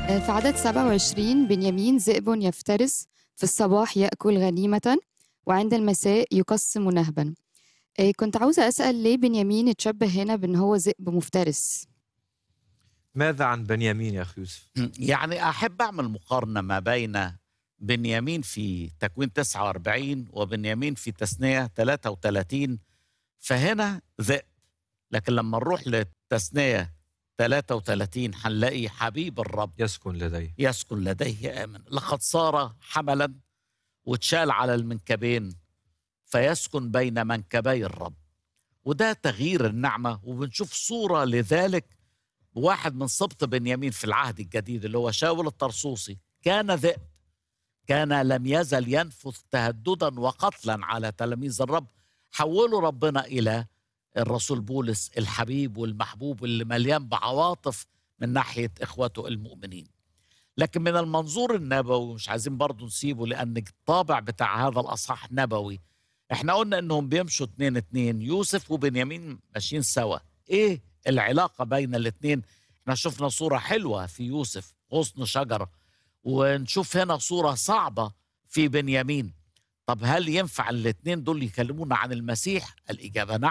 آه، في عدد 27 بنيامين ذئب يفترس في الصباح يأكل غنيمة وعند المساء يقسم نهبا آه، كنت عاوزة أسأل ليه بنيامين اتشبه هنا بأن هو ذئب مفترس ماذا عن بنيامين يا أخي يوسف؟ يعني أحب أعمل مقارنة ما بين بنيامين في تكوين 49 وبنيامين في تثنية 33 فهنا ذئب لكن لما نروح للتثنية 33 هنلاقي حبيب الرب يسكن لديه يسكن لديه آمن لقد صار حملا واتشال على المنكبين فيسكن بين منكبي الرب وده تغيير النعمة وبنشوف صورة لذلك واحد من سبط بنيامين في العهد الجديد اللي هو شاول الطرسوسي كان ذئب كان لم يزل ينفث تهددا وقتلا على تلاميذ الرب حوله ربنا إلى الرسول بولس الحبيب والمحبوب اللي مليان بعواطف من ناحية إخوته المؤمنين لكن من المنظور النبوي مش عايزين برضو نسيبه لأن الطابع بتاع هذا الأصحاح نبوي احنا قلنا انهم بيمشوا اتنين اتنين يوسف وبنيامين ماشيين سوا ايه العلاقة بين الاتنين احنا شفنا صورة حلوة في يوسف غصن شجرة ونشوف هنا صورة صعبة في بنيامين طب هل ينفع الاتنين دول يكلمونا عن المسيح الإجابة نعم